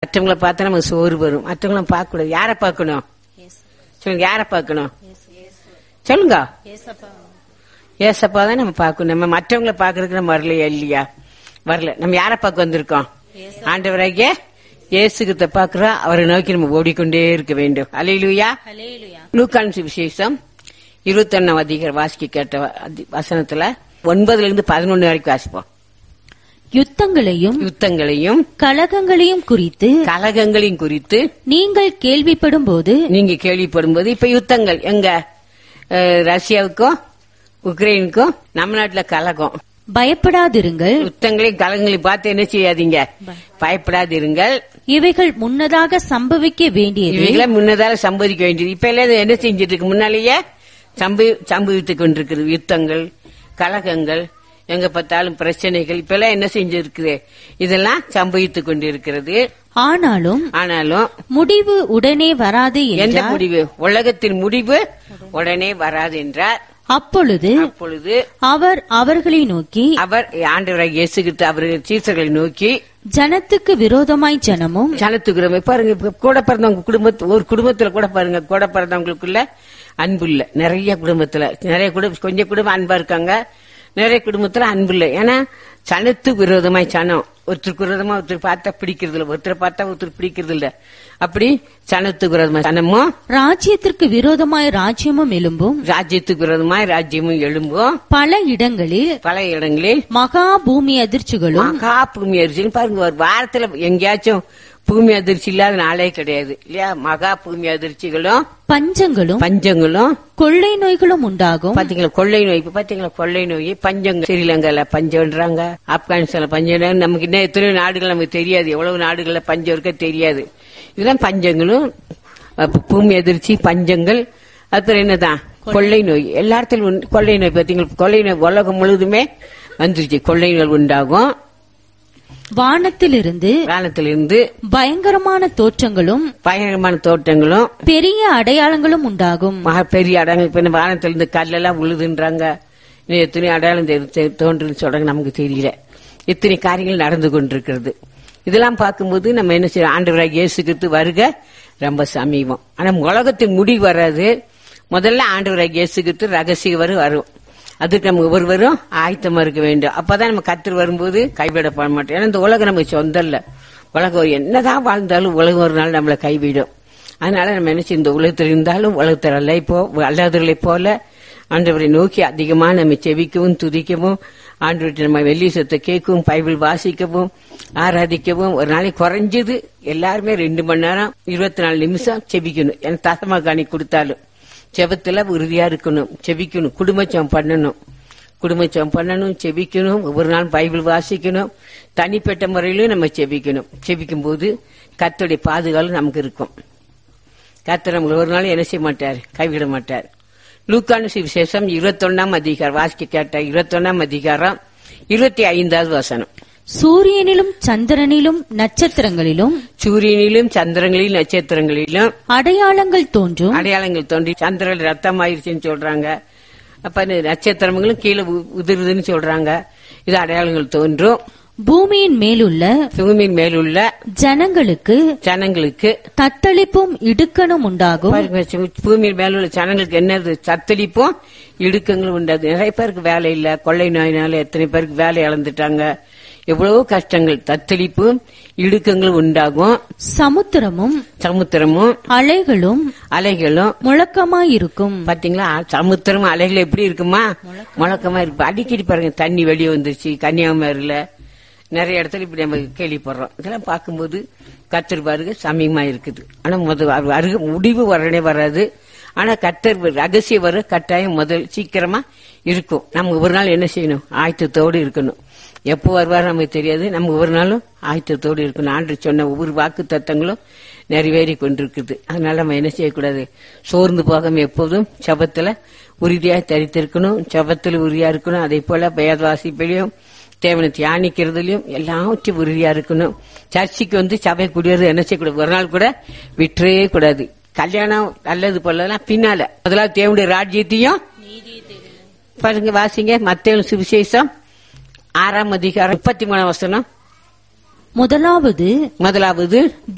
மற்றவங்கள பார்த்தா நமக்கு சோறு வரும் மற்றவங்கள பார்க்க கூடாது யாரை பார்க்கணும் சொல்லுங்க யாரை பார்க்கணும் சொல்லுங்க ஏசப்பா தான் நம்ம பார்க்கணும் நம்ம மற்றவங்கள பாக்குறதுக்கு நம்ம வரலையா இல்லையா வரல நம்ம யாரை பார்க்க வந்திருக்கோம் ஆண்டவராகிய இயேசுகிட்ட பாக்குறோம் அவரை நோக்கி நம்ம ஓடிக்கொண்டே இருக்க வேண்டும் அலையிலுயா லூக்கான் விசேஷம் இருபத்தி ஒன்னாம் அதிகாரம் வாசிக்க கேட்ட வ- அதி- வசனத்துல ஒன்பதுல இருந்து பதினொன்னு வரைக்கும் வாசிப்போம் யுத்தங்களையும் யுத்தங்களையும் கலகங்களையும் குறித்து கலகங்களையும் குறித்து நீங்கள் கேள்விப்படும்போது நீங்க கேள்விப்படும்போது இப்ப யுத்தங்கள் எங்க அஹ், ரஷ்யாவுக்கும் உக்ரைனுக்கும் நம்ம நாட்டுல கலகம் பயப்படாதிருங்கள் யுத்தங்களையும் கலங்களையும் பார்த்து என்ன செய்யாதீங்க பயப்படாதிருங்கள் இவைகள் முன்னதாக சம்பவிக்க வேண்டியது இவைகளை முன்னதால சம்பவிக்க வேண்டியது இப்ப எல்லாம் இது என்ன செஞ்சிட்டு இருக்கு முன்னாலேயே சம்பவி சம்பவித்துக் கொண்டிருக்கிறது யுத்தங்கள் கலகங்கள் எங்க பார்த்தாலும் பிரச்சனைகள் இப்ப எல்லாம் என்ன செஞ்சிருக்குது இதெல்லாம் சம்பவித்துக் கொண்டிருக்கிறது ஆனாலும் ஆனாலும் முடிவு உடனே வராது எந்த என்றார் முடிவு உலகத்தின் முடிவு உடனே வராது என்றார் அப்பொழுது அப்பொழுது அவர் அவர்களை நோக்கி அவர் ஆண்டவராக இயேசுகிட்டு அவர்கள் சீசர்களை நோக்கி ஜனத்துக்கு விரோதமாய் ஜனமும் ஜனத்துக்குறமை பாருங்க இப்ப கூட பிறந்தவங்க குடும்பத்து ஒரு குடும்பத்துல கூட பாருங்க கூட பிறந்தவங்களுக்குள்ள அன்பு இல்ல நிறைய குடும்பத்துல நிறைய குடும்பம் கொஞ்சம் குடும்பம் அன்பா இருக்காங்க நிறைய குடும்பத்துல அன்பு இல்ல ஏன்னா சனத்து விரோதமாய் சனம் ஒருத்தருக்கு விரோதமா ஒருத்தர் பார்த்தா பிடிக்கிறது இல்ல ஒருத்தர் பார்த்தா ஒருத்தர் பிடிக்கிறது இல்ல அப்படி சனத்துக்கு விரோதமா சனமும் ராஜ்யத்திற்கு விரோதமாய் ராஜ்யமும் எழும்பும் ராஜ்யத்துக்கு விரோதமாய் ராஜ்யமும் எழும்பும் பல இடங்களில் பல இடங்களில் மகா பூமி அதிர்ச்சிகளும் மகா பூமி அதிர்ச்சி பாருங்க ஒரு வாரத்துல எங்கேயாச்சும் பூமி அதிர்ச்சி இல்லாத நாளே கிடையாது இல்லையா மகா பூமி அதிர்ச்சிகளும் பஞ்சங்களும் பஞ்சங்களும் கொள்ளை நோய்களும் உண்டாகும் பாத்தீங்களா கொள்ளை நோய் இப்ப பாத்தீங்களா கொள்ளை நோய் பஞ்சங்க ஸ்ரீலங்கால பஞ்சம்ன்றாங்க ஆப்கானிஸ்தான்ல பஞ்சம் நமக்கு இன்னும் எத்தனையோ நாடுகள் நமக்கு தெரியாது எவ்வளவு நாடுகள்ல பஞ்சம் இருக்க தெரியாது இதெல்லாம் பஞ்சங்களும் அப்ப பூமி அதிர்ச்சி பஞ்சங்கள் அப்புறம் என்னதான் கொள்ளை நோய் எல்லா இடத்திலும் உண்டு. கொள்ளை நோய் பாத்தீங்களா கொள்ளை நோய் உலகம் முழுதுமே வந்துருச்சு கொள்ளை நோய் உண்டாகும் வானத்திலிருந்து காலத்திலிருந்து பயங்கரமான தோற்றங்களும் பயங்கரமான தோட்டங்களும் பெரிய அடையாளங்களும் உண்டாகும் மகா பெரிய அடையாளம் இப்ப இந்த வானத்துல இருந்து கல்லெல்லாம் உழுதுன்றாங்க இன்னும் எத்தனை அடையாளம் தெ- தெ- தோன்றுன்னு சொல்றாங்க நமக்கு தெரியல இத்தனை காரியங்கள் நடந்து கொண்டிருக்கிறது இதெல்லாம் பார்க்கும்போது நம்ம என்ன செய்யறோம் ஆண்டவராக இயேசுக்கு வருக ரொம்ப சமீபம் ஆனா உலகத்தின் முடிவு வராது முதல்ல ஆண்டவராக இயேசுக்கு ரகசிய வரும் வரும் அதுக்கு நம்ம ஒவ்வொருவரும் ஆயத்தமா இருக்க வேண்டும் அப்பதான் நம்ம கத்தர் வரும்போது கைவிடப்பட மாட்டோம் ஏன்னா இந்த உலகம் நமக்கு சொந்தம் இல்ல உலகம் என்னதான் வாழ்ந்தாலும் உலகம் ஒரு நாள் நம்மளை கைவிடும் அதனால நம்ம என்ன செய்ய இந்த உலகத்தில் இருந்தாலும் உலகத்தில் அல்ல இப்போ அல்லாதவர்களை போல ஆண்டவரை நோக்கி அதிகமா நம்ம செவிக்கவும் துதிக்கவும் ஆண்டவர்கிட்ட நம்ம வெள்ளிசத்தை கேட்கவும் பைபிள் வாசிக்கவும் ஆராதிக்கவும் ஒரு நாளைக்கு குறைஞ்சது எல்லாருமே ரெண்டு மணி நேரம் இருபத்தி நாலு நிமிஷம் செபிக்கணும் எனக்கு தசமா காணி கொடுத்தாலும் செபத்துல உறுதியா இருக்கணும் செபிக்கணும் குடும்பச்சம் பண்ணணும் குடும்பச்சம் பண்ணணும் செபிக்கணும் ஒவ்வொரு நாள் பைபிள் வாசிக்கணும் தனிப்பட்ட முறையிலும் நம்ம செபிக்கணும் செபிக்கும் போது கர்த்தருடைய பாதுகாவல் நமக்கு இருக்கும் கர்த்தர் நம்மளை ஒரு நாள் என்ன செய்ய மாட்டார் கைவிட மாட்டார் லூக்கானு சுவிசேஷம் இருபத்தொன்னாம் அதிகாரம் வாசிக்க கேட்ட இருபத்தொன்னாம் அதிகாரம் இருபத்தி ஐந்தாவது வசனம் சூரியனிலும் சந்திரனிலும் நட்சத்திரங்களிலும் சூரியனிலும் சந்திரங்களிலும் நட்சத்திரங்களிலும் அடையாளங்கள் தோன்றும் அடையாளங்கள் தோன்றி சந்திரன் ரத்தம் ஆயிருச்சுன்னு சொல்றாங்க அப்ப இந்த நட்சத்திரங்களும் கீழே உ- உதிருதுன்னு சொல்றாங்க இது அடையாளங்கள் தோன்றும் பூமியின் மேலுள்ள பூமியின் மேலுள்ள ஜனங்களுக்கு ஜனங்களுக்கு தத்தளிப்பும் இடுக்கணும் உண்டாகும் பாருங்க, சு- பூமியின் மேலுள்ள ஜனங்களுக்கு என்னது சத்தளிப்பும் இடுக்கங்களும் உண்டாது நிறைய பேருக்கு வேலை இல்ல கொள்ளை நோயினால எத்தனை பேருக்கு வேலை இழந்துட்டாங்க எவ்வளவோ கஷ்டங்கள் தத்தளிப்பும் இடுக்கங்களும் உண்டாகும் சமுத்திரமும் சமுத்திரமும் அலைகளும் அலைகளும் முழக்கமாயிருக்கும் பாத்தீங்களா சமுத்திரம் அலைகள் எப்படி இருக்குமா முழக்கமா இருக்கு அடிக்கடி பாருங்க தண்ணி வெளியே வந்துருச்சு கன்னியாகுமரியில நிறைய இடத்துல இப்படி நம்ம கேள்விப்படுறோம் இதெல்லாம் பார்க்கும்போது கத்தர் பாருங்க சமயமா இருக்குது ஆனா முதல் அவர் அருக முடிவு வரனே வராது ஆனா கத்தர் ரகசிய வர கட்டாயம் முதல் சீக்கிரமா இருக்கும் நம்ம ஒரு நாள் என்ன செய்யணும் ஆயத்தத்தோடு இருக்கணும் எப்போ வருவார் நமக்கு தெரியாது நம்ம ஒரு நாளும் ஆயத்தத்தோடு இருக்கணும் ஆண்டு சொன்ன ஒவ்வொரு வாக்கு தத்தங்களும் நிறைவேறி கொண்டிருக்குது அதனால நம்ம என்ன செய்யக்கூடாது சோர்ந்து போகாம எப்போதும் சபத்துல உறுதியா தரித்திருக்கணும் சபத்துல உறுதியா இருக்கணும் அதே போல வேத வாசிப்பிலையும் தேவனை தியானிக்கிறதுலயும் எல்லாவற்றையும் உறுதியா இருக்கணும் சர்ச்சைக்கு வந்து சபை குடியேறது என்ன செய்யக்கூடாது ஒரு நாள் கூட விட்டுறே கூடாது கல்யாணம் நல்லது போலலாம் பின்னால முதலாவது தேவனுடைய ராஜ்யத்தையும் பாருங்க வாசிங்க மத்திய சுவிசேஷம் ஆறாம் அதிகாரம் முப்பத்தி மூணாம் வசனம் முதலாவது முதலாவது